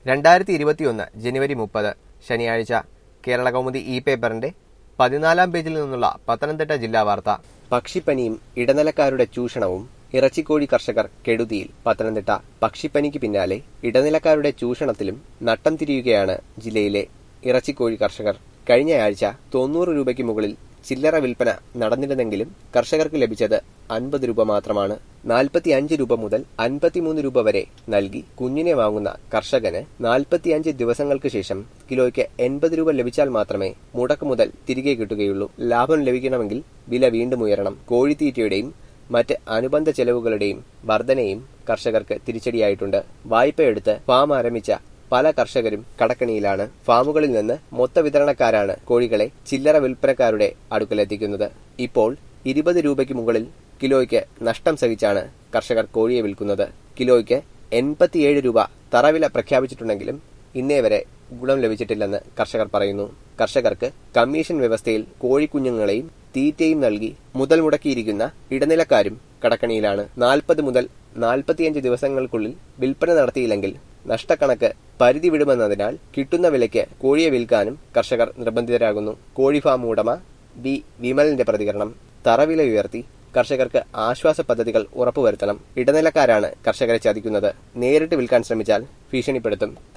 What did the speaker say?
രണ്ടായിരത്തി ഇരുപത്തിയൊന്ന് ജനുവരി മുപ്പത് ശനിയാഴ്ച കേരള കൗമുദി ഇ പേപ്പറിന്റെ പതിനാലാം പേജിൽ നിന്നുള്ള പത്തനംതിട്ട ജില്ലാ വാർത്ത പക്ഷിപ്പനിയും ഇടനിലക്കാരുടെ ചൂഷണവും ഇറച്ചിക്കോഴി കർഷകർ കെടുതിയിൽ പത്തനംതിട്ട പക്ഷിപ്പനിക്ക് പിന്നാലെ ഇടനിലക്കാരുടെ ചൂഷണത്തിലും നട്ടം തിരിയുകയാണ് ജില്ലയിലെ ഇറച്ചിക്കോഴി കർഷകർ കഴിഞ്ഞയാഴ്ച തൊണ്ണൂറ് രൂപയ്ക്ക് മുകളിൽ ചില്ലറ വിൽപ്പന നടന്നിരുന്നെങ്കിലും കർഷകർക്ക് ലഭിച്ചത് അൻപത് രൂപ മാത്രമാണ് നാൽപ്പത്തി അഞ്ച് രൂപ മുതൽ അൻപത്തിമൂന്ന് രൂപ വരെ നൽകി കുഞ്ഞിനെ വാങ്ങുന്ന കർഷകന് നാൽപ്പത്തിയഞ്ച് ദിവസങ്ങൾക്ക് ശേഷം കിലോയ്ക്ക് എൺപത് രൂപ ലഭിച്ചാൽ മാത്രമേ മുടക്ക് മുതൽ തിരികെ കിട്ടുകയുള്ളൂ ലാഭം ലഭിക്കണമെങ്കിൽ വില വീണ്ടും ഉയരണം കോഴിത്തീറ്റയുടെയും മറ്റ് അനുബന്ധ ചെലവുകളുടെയും വർധനയും കർഷകർക്ക് തിരിച്ചടിയായിട്ടുണ്ട് വായ്പയെടുത്ത് ഫാം ആരംഭിച്ച പല കർഷകരും കടക്കണിയിലാണ് ഫാമുകളിൽ നിന്ന് മൊത്ത വിതരണക്കാരാണ് കോഴികളെ ചില്ലറ വിൽപ്പനക്കാരുടെ അടുക്കലെത്തിക്കുന്നത് ഇപ്പോൾ ഇരുപത് രൂപയ്ക്ക് മുകളിൽ കിലോയ്ക്ക് നഷ്ടം സഹിച്ചാണ് കർഷകർ കോഴിയെ വിൽക്കുന്നത് കിലോയ്ക്ക് എൺപത്തിയേഴ് രൂപ തറവില പ്രഖ്യാപിച്ചിട്ടുണ്ടെങ്കിലും ഇന്നേ വരെ ഗുണം ലഭിച്ചിട്ടില്ലെന്ന് കർഷകർ പറയുന്നു കർഷകർക്ക് കമ്മീഷൻ വ്യവസ്ഥയിൽ കോഴിക്കുഞ്ഞുങ്ങളെയും തീറ്റയും നൽകി മുതൽ മുടക്കിയിരിക്കുന്ന ഇടനിലക്കാരും കടക്കണിയിലാണ് നാൽപ്പത് മുതൽ നാൽപ്പത്തിയഞ്ച് ദിവസങ്ങൾക്കുള്ളിൽ വിൽപ്പന നടത്തിയില്ലെങ്കിൽ നഷ്ടക്കണക്ക് പരിധി വിടുമെന്നതിനാൽ കിട്ടുന്ന വിലയ്ക്ക് കോഴിയെ വിൽക്കാനും കർഷകർ നിർബന്ധിതരാകുന്നു കോഴി ഫാം ഉടമ ബി വിമലിന്റെ പ്രതികരണം തറവില ഉയർത്തി കർഷകർക്ക് ആശ്വാസ പദ്ധതികൾ ഉറപ്പുവരുത്തണം ഇടനിലക്കാരാണ് കർഷകരെ ചതിക്കുന്നത് നേരിട്ട് വിൽക്കാൻ ശ്രമിച്ചാൽ ഭീഷണിപ്പെടുത്തും